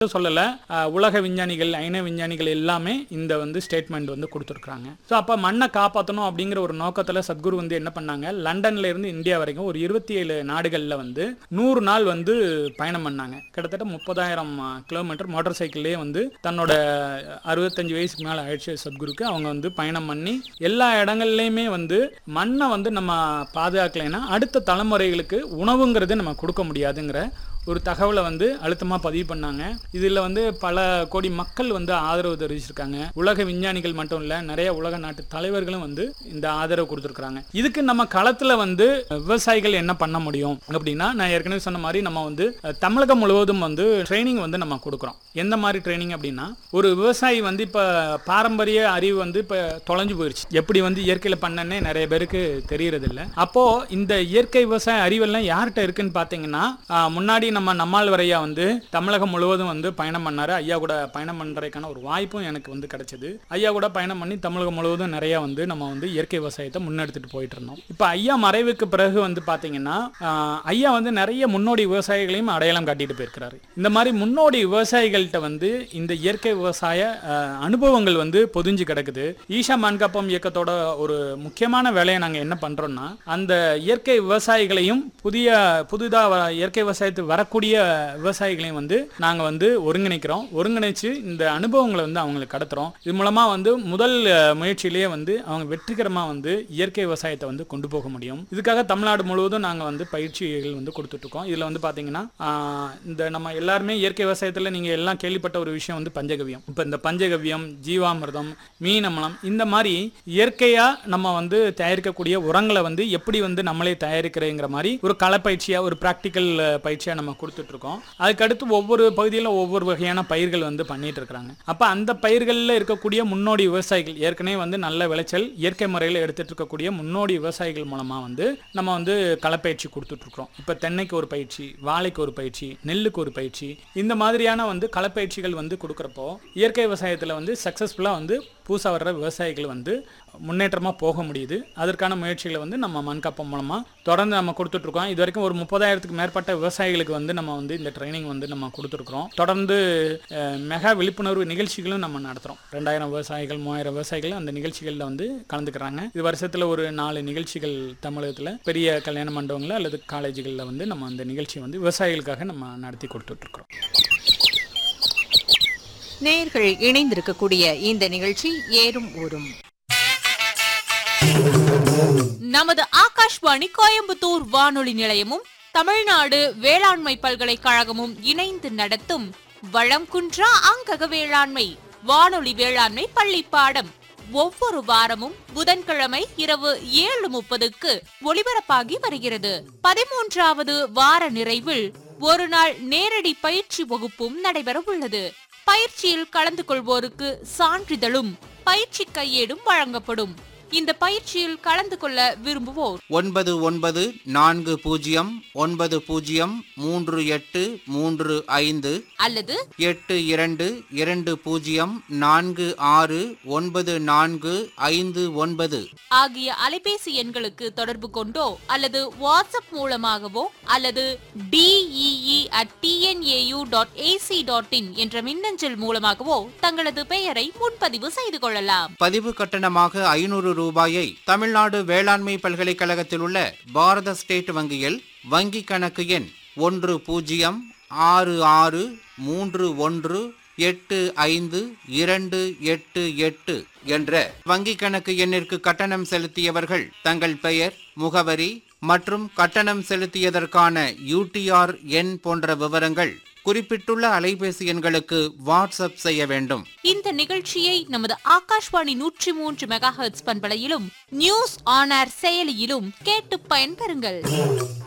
சொல்லல அஹ், உலக விஞ்ஞானிகள் ஐன விஞ்ஞானிகள் எல்லாமே இந்த வந்து ஸ்டேட்மெண்ட் வந்து கொடுத்துருக்காங்க ஸோ அப்போ மண்ணை காப்பாற்றணும் அப்படிங்கிற ஒரு நோக்கத்தில் சத்குரு வந்து என்ன பண்ணாங்க லண்டன்ல இருந்து இந்தியா வரைக்கும் ஒரு இருபத்தி ஏழு நாடுகளில் வந்து நூறு நாள் வந்து பயணம் பண்ணாங்க கிட்டத்தட்ட முப்பதாயிரம் கிலோமீட்டர் மோட்டார் சைக்கிள்லேயே வந்து தன்னோட அறுபத்தஞ்சு வயசுக்கு மேலே ஆயிடுச்சு சத்குருக்கு அவங்க வந்து பயணம் பண்ணி எல்லா இடங்கள்லையுமே வந்து மண்ணை வந்து நம்ம பாதுகாக்கலைன்னா அடுத்த தலைமுறைகளுக்கு உணவுங்கிறது நம்ம கொடுக்க முடியாதுங்கிற ஒரு தகவலை வந்து அழுத்தமாக பதிவு பண்ணாங்க இதில் வந்து பல கோடி மக்கள் வந்து ஆதரவு தெரிவிச்சிருக்காங்க உலக விஞ்ஞானிகள் மட்டும் இல்லை நிறைய உலக நாட்டு தலைவர்களும் வந்து இந்த ஆதரவு கொடுத்துருக்காங்க இதுக்கு நம்ம களத்தில் வந்து விவசாயிகள் என்ன பண்ண முடியும் அப்படின்னா நான் ஏற்கனவே சொன்ன மாதிரி நம்ம வந்து அஹ், தமிழகம் முழுவதும் வந்து ட்ரைனிங் வந்து நம்ம கொடுக்குறோம் எந்த மாதிரி ட்ரைனிங் அப்படின்னா ஒரு விவசாயி வந்து இப்போ பாரம்பரிய அறிவு வந்து இப்போ தொலைஞ்சு போயிடுச்சு எப்படி வந்து இயற்கையில் பண்ணனே நிறைய பேருக்கு தெரியறதில்ல அப்போ இந்த இயற்கை விவசாய அறிவெல்லாம் யார்கிட்ட இருக்குன்னு பார்த்தீங்கன்னா ஆஹ், முன்னாடி நம்ம நம்மால் வரையா வந்து தமிழகம் முழுவதும் வந்து பயணம் பண்ணாரு ஐயா கூட பயணம் பண்ணுறதுக்கான ஒரு வாய்ப்பும் எனக்கு வந்து கிடைச்சது ஐயா கூட பயணம் பண்ணி தமிழகம் முழுவதும் நிறைய வந்து நம்ம வந்து இயற்கை விவசாயத்தை முன்னெடுத்துட்டு போயிட்டு இருந்தோம் இப்போ ஐயா மறைவுக்கு பிறகு வந்து பார்த்தீங்கன்னா ஆஹ், ஐயா வந்து நிறைய முன்னோடி விவசாயிகளையும் அடையாளம் காட்டிட்டு போயிருக்கிறாரு இந்த மாதிரி முன்னோடி விவசாயிகள்கிட்ட வந்து இந்த இயற்கை விவசாய ஆஹ், அனுபவங்கள் வந்து பொதிஞ்சு கிடக்குது ஈஷா மான்காப்பம் இயக்கத்தோட ஒரு முக்கியமான வேலையை நாங்கள் என்ன பண்றோம்னா அந்த இயற்கை விவசாயிகளையும் புதிய புதிதாக இயற்கை விவசாயத்துக்கு வரக்கூடிய விவசாயிகளையும் வந்து நாங்கள் வந்து ஒருங்கிணைக்கிறோம் ஒருங்கிணைச்சு இந்த அனுபவங்களை வந்து அவங்களுக்கு கடத்துறோம் இது மூலமா வந்து முதல் அஹ், முயற்சியிலேயே வந்து அவங்க வெற்றிகரமாக வந்து இயற்கை விவசாயத்தை வந்து கொண்டு போக முடியும் இதுக்காக தமிழ்நாடு முழுவதும் நாங்கள் வந்து பயிற்சிகள் வந்து கொடுத்துட்டு இருக்கோம் இதில் வந்து பார்த்தீங்கன்னா ஆஹ், இந்த நம்ம எல்லாருமே இயற்கை விவசாயத்தில் நீங்கள் எல்லாம் கேள்விப்பட்ட ஒரு விஷயம் வந்து பஞ்சகவியம் இப்போ இந்த பஞ்சகவியம் ஜீவாமிர்தம் மீன் அமிலம் இந்த மாதிரி இயற்கையாக நம்ம வந்து தயாரிக்கக்கூடிய உரங்களை வந்து எப்படி வந்து நம்மளே தயாரிக்கிறேங்கிற மாதிரி ஒரு களப்பயிற்சியாக ஒரு ப்ராக்டிக்கல் பயிற்சியாக நம்ம கொடுத்துட்டு இருக்கோம் அதுக்கடுத்து ஒவ்வொரு பகுதியில் ஒவ்வொரு வகையான பயிர்கள் வந்து பண்ணிட்டு இருக்கிறாங்க அப்போ அந்த பயிர்களில் இருக்கக்கூடிய முன்னோடி விவசாயிகள் ஏற்கனவே வந்து நல்ல விளைச்சல் இயற்கை முறையில் எடுத்துட்டு இருக்கக்கூடிய முன்னோடி விவசாயிகள் மூலமாக வந்து நம்ம வந்து களப்பயிற்சி கொடுத்துட்டு இருக்கிறோம் இப்போ தென்னைக்கு ஒரு பயிற்சி வாழைக்கு ஒரு பயிற்சி நெல்லுக்கு ஒரு பயிற்சி இந்த மாதிரியான வந்து களப்பயிற்சிகள் வந்து கொடுக்குறப்போ இயற்கை விவசாயத்தில் வந்து சக்ஸஸ்ஃபுல்லாக வந்து புதுசாக வர்ற விவசாயிகள் வந்து முன்னேற்றமாக போக முடியுது அதற்கான முயற்சிகளை வந்து நம்ம மண்காப்பம் மூலமாக தொடர்ந்து நம்ம கொடுத்துட்ருக்கோம் இது வரைக்கும் ஒரு முப்பதாயிரத்துக்கு மேற்பட்ட விவசாயிகளுக்கு வந்து நம்ம வந்து இந்த ட்ரைனிங் வந்து நம்ம கொடுத்துருக்குறோம் தொடர்ந்து அஹ், மெகா விழிப்புணர்வு நிகழ்ச்சிகளும் நம்ம நடத்துகிறோம் ரெண்டாயிரம் விவசாயிகள் மூவாயிரம் விவசாயிகள் அந்த நிகழ்ச்சிகளில் வந்து கலந்துக்கிறாங்க இது வருஷத்தில் ஒரு நாலு நிகழ்ச்சிகள் தமிழகத்தில் பெரிய கல்யாண மண்டபங்களில் அல்லது காலேஜுகளில் வந்து நம்ம அந்த நிகழ்ச்சி வந்து விவசாயிகளுக்காக நம்ம நடத்தி கொடுத்துட்ருக்குறோம் நேர்கள் இணைந்திருக்கக்கூடிய இந்த நிகழ்ச்சி ஏறும் ஊரும் நமது ஆகாஷ்வாணி கோயம்புத்தூர் வானொலி நிலையமும் தமிழ்நாடு வேளாண்மை பல்கலைக்கழகமும் இணைந்து நடத்தும் வளம் குன்றா அங்கக வேளாண்மை வானொலி வேளாண்மை பள்ளி பாடம் ஒவ்வொரு வாரமும் புதன்கிழமை இரவு ஏழு முப்பதுக்கு ஒளிபரப்பாகி வருகிறது பதிமூன்றாவது வார நிறைவில் ஒரு நாள் நேரடி பயிற்சி வகுப்பும் நடைபெற உள்ளது பயிற்சியில் கலந்து கொள்வோருக்கு சான்றிதழும் பயிற்சி கையேடும் வழங்கப்படும் இந்த பயிற்சியில் கலந்து கொள்ள விரும்புவோர் ஒன்பது ஒன்பது நான்கு பூஜ்ஜியம் ஒன்பது பூஜ்ஜியம் மூன்று எட்டு மூன்று ஐந்து அல்லது எட்டு இரண்டு இரண்டு பூஜ்ஜியம் நான்கு ஆறு ஒன்பது நான்கு ஐந்து ஒன்பது ஆகிய அலைபேசி எண்களுக்கு தொடர்பு கொண்டோ அல்லது வாட்ஸ்அப் மூலமாகவோ அல்லது DEE at TNAU dot AC dot in என்ற மின்னஞ்சல் மூலமாகவோ தங்களது பெயரை முன்பதிவு செய்து கொள்ளலாம் பதிவு கட்டணமாக ஐநூறு ரூபாயை தமிழ்நாடு வேளாண்மை பல்கலைக்கழகத்தில் உள்ள பாரத ஸ்டேட் வங்கியில் வங்கி கணக்கு எண் ஒன்று பூஜ்ஜியம் ஆறு ஆறு மூன்று ஒன்று எட்டு ஐந்து இரண்டு எட்டு எட்டு என்ற வங்கி கணக்கு எண்ணிற்கு கட்டணம் செலுத்தியவர்கள் தங்கள் பெயர் முகவரி மற்றும் கட்டணம் செலுத்தியதற்கான யூடிஆர் எண் போன்ற விவரங்கள் குறிப்பிட்டுள்ள அலைபேசி எண்களுக்கு வாட்ஸ்அப் செய்ய வேண்டும் இந்த நிகழ்ச்சியை நமது ஆகாஷ்வாணி நூற்றி மூன்று மெகா ஹெர்ட்ஸ் பண்பலையிலும் நியூஸ் ஆன் ஏர் செயலியிலும் கேட்டு பயன்பெறுங்கள்